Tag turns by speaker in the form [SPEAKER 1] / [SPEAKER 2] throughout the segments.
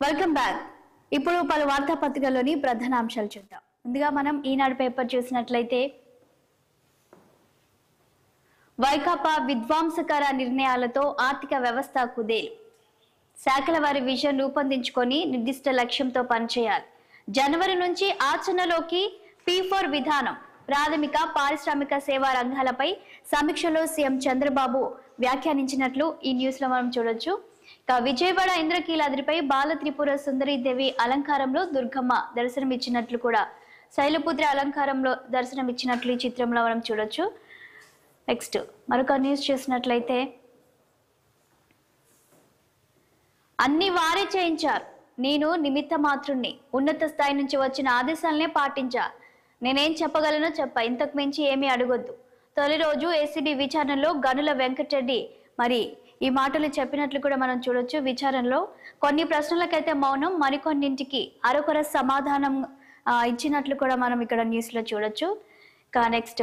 [SPEAKER 1] welcome back ఇప్పుడు పలు వార్తాపత్రికల్లోని ప్రధాన అంశాలు చూద్దాం ముందుగా మనం ఈనాడు పేపర్ చూసినట్లయితే వైకాపా విధ్వంసకర నిర్ణయాలతో ఆర్థిక వ్యవస్థ కుదేలు శాఖల వారి విజన్ రూపొందించుకొని నిర్దిష్ట లక్ష్యంతో పనిచేయాలి జనవరి నుంచి ఆచరణలోకి పీ ఫోర్ విధానం ప్రాథమిక పారిశ్రామిక సేవా రంగాలపై సమీక్షలో సీఎం చంద్రబాబు వ్యాఖ్యానించినట్లు ఈ న్యూస్ లో మనం చూడొచ్చు ఇక విజయవాడ ఇంద్రకీలాద్రిపై బాల త్రిపుర సుందరి దేవి అలంకారంలో దుర్గమ్మ దర్శనమిచ్చినట్లు కూడా శైలపుత్రి అలంకారంలో దర్శనమిచ్చినట్లు ఈ చిత్రంలో మనం చూడొచ్చు నెక్స్ట్ మరొక న్యూస్ చూసినట్లయితే అన్ని వారే చేయించారు నేను నిమిత్త మాత్రుణ్ణి ఉన్నత స్థాయి నుంచి వచ్చిన ఆదేశాలనే పాటించా నేనేం చెప్పగలనో చెప్ప ఇంతకు మించి ఏమీ అడగొద్దు తొలి రోజు ఏసీబీ విచారణలో గనుల వెంకటరెడ్డి మరి ఈ మాటలు చెప్పినట్లు కూడా మనం చూడొచ్చు విచారణలో కొన్ని ప్రశ్నలకైతే మౌనం మరికొన్నింటికి అరకొర సమాధానం ఆ, ఇచ్చినట్లు కూడా మనం ఇక్కడ న్యూస్ లో చూడొచ్చు ఇంకా నెక్స్ట్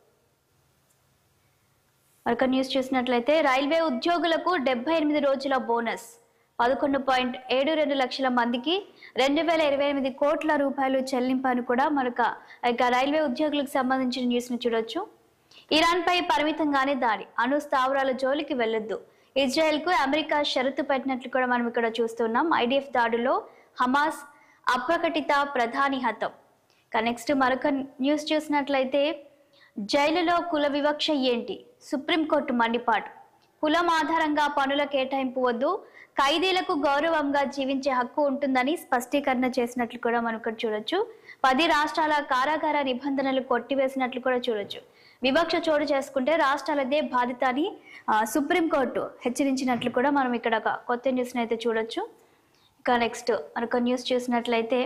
[SPEAKER 1] మరొక న్యూస్ చూసినట్లయితే రైల్వే ఉద్యోగులకు డెబ్బై ఎనిమిది రోజుల బోనస్ పదకొండు పాయింట్ ఏడు రెండు లక్షల మందికి రెండు వేల ఇరవై ఎనిమిది కోట్ల రూపాయలు చెల్లింపని కూడా మరొక ఇక రైల్వే ఉద్యోగులకు సంబంధించిన న్యూస్ ను చూడొచ్చు ఇరాన్ పై పరిమితంగానే దాడి అణు స్థావరాల జోలికి వెళ్లొద్దు ఇజ్రాయెల్ కు అమెరికా షరతు పెట్టినట్లు కూడా మనం ఇక్కడ చూస్తున్నాం ఐడిఎఫ్ దాడులో హమాస్ అప్రకటిత ప్రధాని హతం ఇక నెక్స్ట్ మరొక న్యూస్ చూసినట్లయితే జైలులో కుల వివక్ష ఏంటి సుప్రీంకోర్టు మండిపాటు కులం ఆధారంగా పనుల కేటాయింపు వద్దు ఖైదీలకు గౌరవంగా జీవించే హక్కు ఉంటుందని స్పష్టీకరణ చేసినట్లు కూడా మనం ఇక్కడ చూడొచ్చు పది రాష్ట్రాల కారాగార నిబంధనలు కొట్టివేసినట్లు కూడా చూడొచ్చు వివక్ష చోటు చేసుకుంటే రాష్ట్రాలదే బాధ్యత అని ఆ, సుప్రీంకోర్టు హెచ్చరించినట్లు కూడా మనం ఇక్కడ ఒక కొత్త న్యూస్ని అయితే చూడొచ్చు ఇక నెక్స్ట్ మరొక న్యూస్ చూసినట్లయితే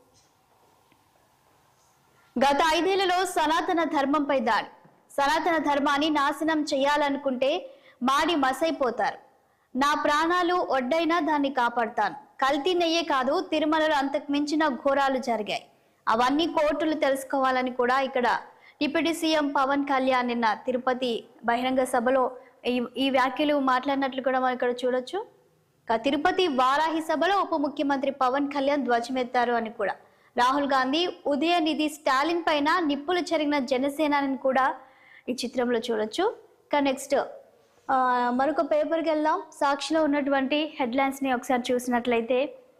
[SPEAKER 1] గత ఐదేళ్లలో సనాతన ధర్మంపై దాడి సనాతన ధర్మాన్ని నాశనం చేయాలనుకుంటే మాడి మసైపోతారు నా ప్రాణాలు ఒడ్డైనా దాన్ని కాపాడతాను కల్తీ నెయ్యే కాదు తిరుమలలో అంతకు మించిన ఘోరాలు జరిగాయి అవన్నీ కోర్టులు తెలుసుకోవాలని కూడా ఇక్కడ డిప్యూటీ సీఎం పవన్ కళ్యాణ్ నిన్న తిరుపతి బహిరంగ సభలో ఈ ఈ వ్యాఖ్యలు మాట్లాడినట్లు కూడా మనం ఇక్కడ చూడొచ్చు ఇక తిరుపతి వారాహి సభలో ఉప ముఖ్యమంత్రి పవన్ కళ్యాణ్ ధ్వజమెత్తారు అని కూడా రాహుల్ గాంధీ ఉదయనిధి స్టాలిన్ పైన నిప్పులు చెరిగిన జనసేనాని కూడా ఈ చిత్రంలో చూడొచ్చు ఇక నెక్స్ట్ ఆ, మరొక పేపర్కి వెళ్దాం సాక్షిలో ఉన్నటువంటి హెడ్లైన్స్ ని ఒకసారి చూసినట్లయితే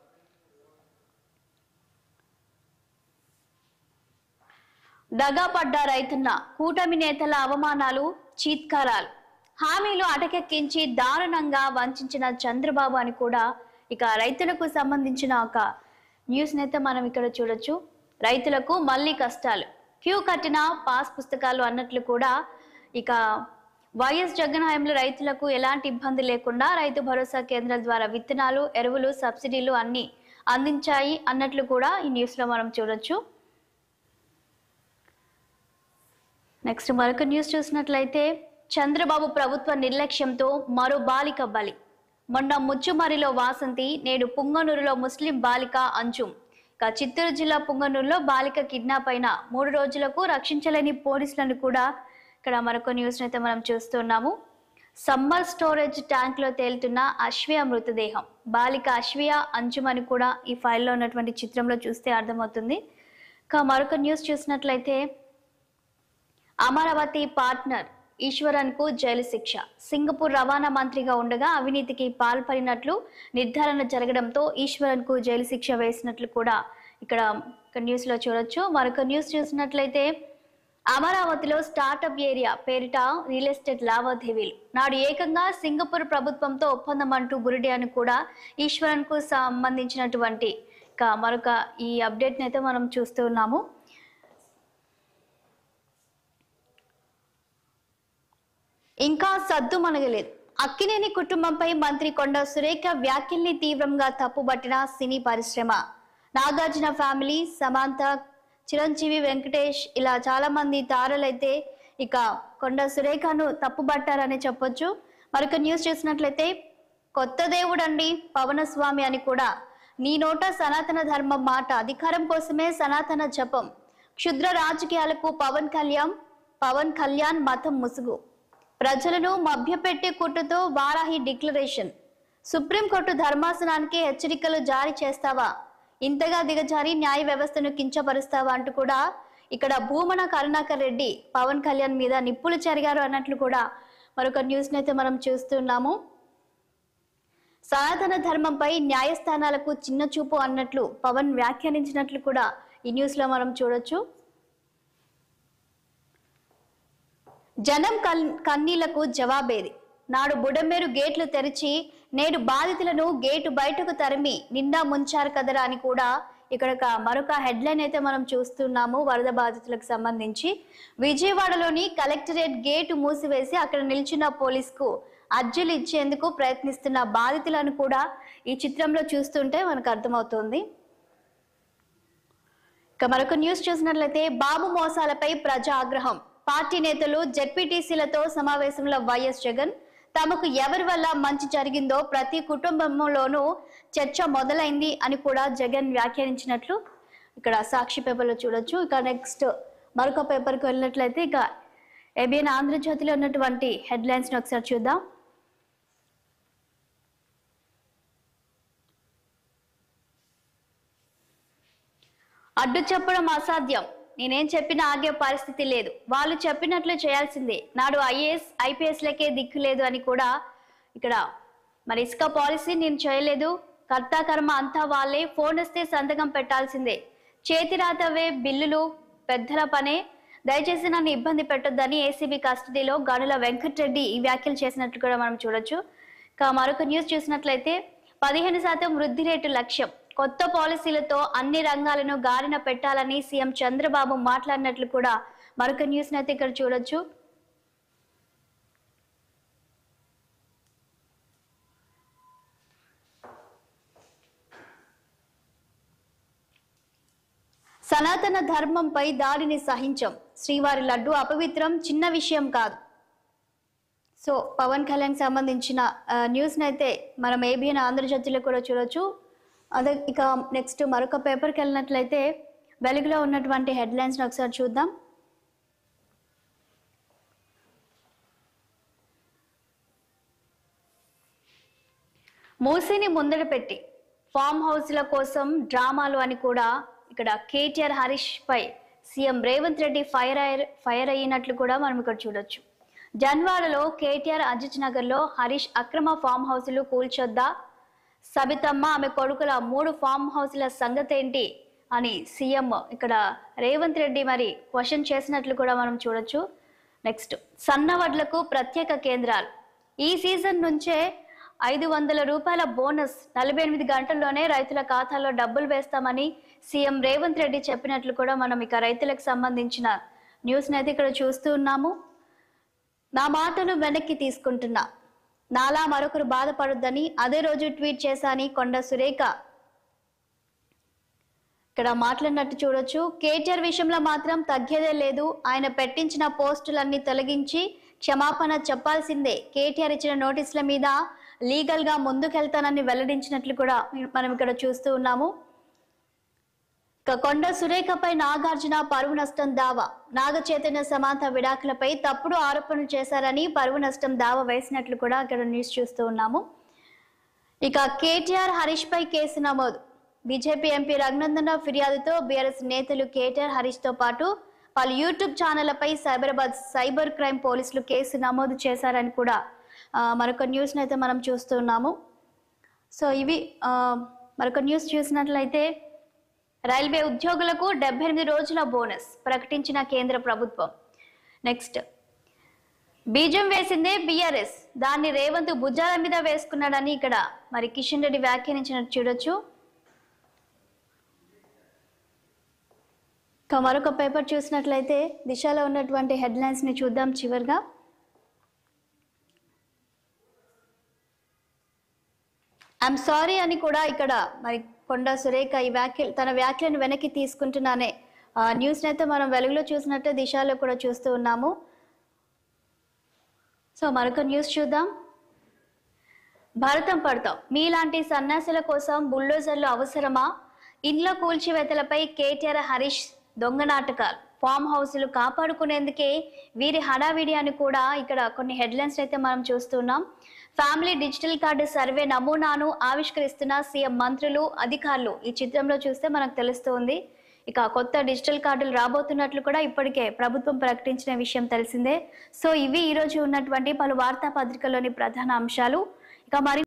[SPEAKER 1] దగా పడ్డ రైతున్న కూటమి నేతల అవమానాలు చీత్కారాలు హామీలు అటకెక్కించి దారుణంగా వంచిన చంద్రబాబు అని కూడా ఇక రైతులకు సంబంధించిన ఒక న్యూస్ అయితే మనం ఇక్కడ చూడొచ్చు రైతులకు మళ్ళీ కష్టాలు క్యూ కట్టిన పాస్ పుస్తకాలు అన్నట్లు కూడా ఇక వైఎస్ జగన్ హయాంలో రైతులకు ఎలాంటి ఇబ్బంది లేకుండా రైతు భరోసా కేంద్రాల ద్వారా విత్తనాలు ఎరువులు సబ్సిడీలు అన్ని అందించాయి అన్నట్లు కూడా ఈ న్యూస్ లో మనం చూడొచ్చు నెక్స్ట్ మరొక న్యూస్ చూసినట్లయితే చంద్రబాబు ప్రభుత్వ నిర్లక్ష్యంతో మరో బాలిక బలి మొన్న ముచ్చుమరిలో వాసంతి నేడు పుంగనూరులో ముస్లిం బాలిక అంజుం ఇక చిత్తూరు జిల్లా పుంగనూరులో బాలిక కిడ్నాప్ అయిన మూడు రోజులకు రక్షించలేని పోలీసులను కూడా ఇక్కడ మరొక న్యూస్ అయితే మనం చూస్తున్నాము సమ్మర్ స్టోరేజ్ ట్యాంక్ లో తేలుతున్న అశ్వియ మృతదేహం బాలిక అశ్వియ అంజుమ్ అని కూడా ఈ ఫైల్లో ఉన్నటువంటి చిత్రంలో చూస్తే అర్థమవుతుంది ఇక మరొక న్యూస్ చూసినట్లయితే అమరావతి పార్ట్నర్ ఈశ్వరన్ కు జైలు శిక్ష సింగపూర్ రవాణా మంత్రిగా ఉండగా అవినీతికి పాల్పడినట్లు నిర్ధారణ జరగడంతో ఈశ్వరన్ కు జైలు శిక్ష వేసినట్లు కూడా ఇక్కడ న్యూస్ లో చూడొచ్చు మరొక న్యూస్ చూసినట్లయితే అమరావతిలో స్టార్టప్ ఏరియా పేరిట రియల్ ఎస్టేట్ లావాదేవీలు నాడు ఏకంగా సింగపూర్ ప్రభుత్వంతో ఒప్పందం అంటూ బురిడి అని కూడా ఈశ్వరన్ కు సంబంధించినటువంటి ఇక మరొక ఈ అప్డేట్ అయితే మనం చూస్తున్నాము ఇంకా సద్దు మనగలేదు అక్కినేని కుటుంబంపై మంత్రి కొండ సురేఖ వ్యాఖ్యల్ని తీవ్రంగా తప్పుబట్టిన సినీ పరిశ్రమ నాగార్జున ఫ్యామిలీ సమాంత చిరంజీవి వెంకటేష్ ఇలా చాలా మంది తారలైతే ఇక కొండ సురేఖను తప్పుబట్టారని చెప్పొచ్చు మరొక న్యూస్ చూసినట్లయితే కొత్త దేవుడండి పవనస్వామి అని కూడా నీ నోట సనాతన ధర్మం మాట అధికారం కోసమే సనాతన జపం క్షుద్ర రాజకీయాలకు పవన్ కళ్యాణ్ పవన్ కళ్యాణ్ మతం ముసుగు ప్రజలను మభ్యపెట్టే కుట్రతో వారాహి డిక్లరేషన్ సుప్రీంకోర్టు ధర్మాసనానికి హెచ్చరికలు జారీ చేస్తావా ఇంతగా దిగజారి న్యాయ వ్యవస్థను కించపరుస్తావా అంటూ కూడా ఇక్కడ భూమన కరుణాకర్ రెడ్డి పవన్ కళ్యాణ్ మీద నిప్పులు చెరిగారు అన్నట్లు కూడా మరొక న్యూస్ అయితే మనం చూస్తున్నాము సనాతన ధర్మంపై న్యాయస్థానాలకు చిన్న చూపు అన్నట్లు పవన్ వ్యాఖ్యానించినట్లు కూడా ఈ న్యూస్ లో మనం చూడొచ్చు జనం కల్ కన్నీళ్లకు జవాబేది నాడు బుడమేరు గేట్లు తెరిచి నేడు బాధితులను గేటు బయటకు తరిమి నిండా ముంచారు కదరా అని కూడా ఇక్కడ ఒక మరొక హెడ్లైన్ అయితే మనం చూస్తున్నాము వరద బాధితులకు సంబంధించి విజయవాడలోని కలెక్టరేట్ గేటు మూసివేసి అక్కడ నిల్చున్న పోలీసుకు అర్జీలు ఇచ్చేందుకు ప్రయత్నిస్తున్న బాధితులను కూడా ఈ చిత్రంలో చూస్తుంటే మనకు అర్థమవుతుంది ఇక మరొక న్యూస్ చూసినట్లయితే బాబు మోసాలపై ప్రజా ఆగ్రహం పార్టీ నేతలు జెడ్పీటీసీలతో సమావేశంలో వైఎస్ జగన్ తమకు ఎవరి వల్ల మంచి జరిగిందో ప్రతి కుటుంబంలోనూ చర్చ మొదలైంది అని కూడా జగన్ వ్యాఖ్యానించినట్లు ఇక్కడ సాక్షి పేపర్లో చూడొచ్చు ఇక నెక్స్ట్ మరొక పేపర్కి వెళ్ళినట్లయితే ఇక ఏబిఎన్ ఆంధ్రజ్యోతిలో ఉన్నటువంటి హెడ్లైన్స్ని ఒకసారి చూద్దాం అడ్డు చెప్పడం అసాధ్యం నేనేం చెప్పినా ఆగే పరిస్థితి లేదు వాళ్ళు చెప్పినట్లు చేయాల్సిందే నాడు ఐఏఎస్ ఐపీఎస్లకే దిక్కు లేదు అని కూడా ఇక్కడ మరి ఇసుక పాలసీ నేను చేయలేదు కర్త కర్మ అంతా వాళ్ళే ఫోన్ వస్తే సంతకం పెట్టాల్సిందే చేతి రాతవే బిల్లులు పెద్దల పనే దయచేసి నన్ను ఇబ్బంది పెట్టొద్దని ఏసీబీ కస్టడీలో గనుల వెంకటరెడ్డి ఈ వ్యాఖ్యలు చేసినట్లు కూడా మనం చూడొచ్చు ఇక మరొక న్యూస్ చూసినట్లయితే పదిహేను శాతం వృద్ధి రేటు లక్ష్యం కొత్త పాలసీలతో అన్ని రంగాలను గారిన పెట్టాలని సీఎం చంద్రబాబు మాట్లాడినట్లు కూడా మరొక న్యూస్ అయితే ఇక్కడ చూడొచ్చు సనాతన ధర్మంపై దాడిని సహించం శ్రీవారి లడ్డు అపవిత్రం చిన్న విషయం కాదు సో పవన్ కళ్యాణ్ సంబంధించిన ఆ, న్యూస్ అయితే మనం ఏబిఎన్ ఆంధ్రజ్యోతిలో కూడా చూడొచ్చు అదే ఇక నెక్స్ట్ మరొక పేపర్కి వెళ్ళినట్లయితే వెలుగులో ఉన్నటువంటి హెడ్లైన్స్ ఒకసారి చూద్దాం మూసీని ముందర పెట్టి ఫామ్ హౌస్ల కోసం డ్రామాలు అని కూడా ఇక్కడ కేటీఆర్ హరీష్ పై సీఎం రేవంత్ రెడ్డి ఫైర్ అయ్య ఫైర్ అయినట్లు కూడా మనం ఇక్కడ చూడొచ్చు జన్వాడలో కేటీఆర్ అజిత్ నగర్ లో హరీష్ అక్రమ ఫామ్ హౌస్లు కూల్చొద్దా సబితమ్మ ఆమె కొడుకుల మూడు ఫామ్ హౌస్ల సంగతి ఏంటి అని సీఎం ఇక్కడ రేవంత్ రెడ్డి మరి క్వశ్చన్ చేసినట్లు కూడా మనం చూడొచ్చు నెక్స్ట్ సన్నవడ్లకు ప్రత్యేక కేంద్రాలు ఈ సీజన్ నుంచే ఐదు వందల రూపాయల బోనస్ నలభై ఎనిమిది గంటల్లోనే రైతుల ఖాతాలో డబ్బులు వేస్తామని సీఎం రేవంత్ రెడ్డి చెప్పినట్లు కూడా మనం ఇక రైతులకు సంబంధించిన న్యూస్ అయితే ఇక్కడ చూస్తూ ఉన్నాము నా మాటను వెనక్కి తీసుకుంటున్నా నాలా మరొకరు బాధపడొద్దని అదే రోజు ట్వీట్ చేశాని కొండ సురేఖ ఇక్కడ మాట్లాడినట్టు చూడొచ్చు కేటీఆర్ విషయంలో మాత్రం తగ్గేదే లేదు ఆయన పెట్టించిన పోస్టులన్నీ తొలగించి క్షమాపణ చెప్పాల్సిందే కేటీఆర్ ఇచ్చిన నోటీసుల మీద లీగల్ గా ముందుకెళ్తానని వెల్లడించినట్లు కూడా మనం ఇక్కడ చూస్తూ ఉన్నాము ఇక కొండ సురేఖపై నాగార్జున పరువు నష్టం దావా నాగ చైతన్య సమాంత విడాకులపై తప్పుడు ఆరోపణలు చేశారని పరువు నష్టం దావా వేసినట్లు కూడా ఇక్కడ న్యూస్ చూస్తూ ఉన్నాము ఇక కేటీఆర్ హరీష్ పై కేసు నమోదు బీజేపీ ఎంపీ రఘునందన ఫిర్యాదుతో బీఆర్ఎస్ నేతలు కేటీఆర్ హరీష్ తో పాటు పలు యూట్యూబ్ ఛానళ్లపై సైబరాబాద్ సైబర్ క్రైమ్ పోలీసులు కేసు నమోదు చేశారని కూడా ఆ, మరొక న్యూస్ని అయితే మనం చూస్తున్నాము సో ఇవి ఆ, మరొక న్యూస్ చూసినట్లయితే రైల్వే ఉద్యోగులకు డెబ్బై ఎనిమిది రోజుల బోనస్ ప్రకటించిన కేంద్ర ప్రభుత్వం నెక్స్ట్ బీజం వేసిందే బీఆర్ఎస్ దాన్ని రేవంత్ భుజాల మీద వేసుకున్నాడని ఇక్కడ మరి కిషన్ రెడ్డి వ్యాఖ్యానించినట్టు చూడొచ్చు ఇక మరొక పేపర్ చూసినట్లయితే దిశలో ఉన్నటువంటి హెడ్లైన్స్ ని చూద్దాం చివరిగా ఐఎమ్ సారీ అని కూడా ఇక్కడ మరి కొండ సురేఖ ఈ వ్యాఖ్యలు తన వ్యాఖ్యలను వెనక్కి తీసుకుంటున్నానే ఆ, న్యూస్ని అయితే మనం వెలుగులో చూసినట్టే దిశలో కూడా చూస్తూ ఉన్నాము సో మరొక న్యూస్ చూద్దాం భారతం పడతాం మీలాంటి సన్యాసుల కోసం బుల్డోజర్లు అవసరమా ఇండ్ల కూల్చివేతలపై కేటీఆర్ హరీష్ దొంగ నాటకాలు ఫామ్ హౌస్లు కాపాడుకునేందుకే వీరి హడావిడి అని కూడా ఇక్కడ కొన్ని హెడ్లైన్స్ అయితే మనం చూస్తున్నాం ఫ్యామిలీ డిజిటల్ కార్డు సర్వే నమూనాను ఆవిష్కరిస్తున్న సీఎం మంత్రులు అధికారులు ఈ చిత్రంలో చూస్తే మనకు తెలుస్తుంది ఇక కొత్త డిజిటల్ కార్డులు రాబోతున్నట్లు కూడా ఇప్పటికే ప్రభుత్వం ప్రకటించిన విషయం తెలిసిందే సో ఇవి ఈ రోజు ఉన్నటువంటి పలు వార్తాపత్రికల్లోని ప్రధాన అంశాలు ఇక మరి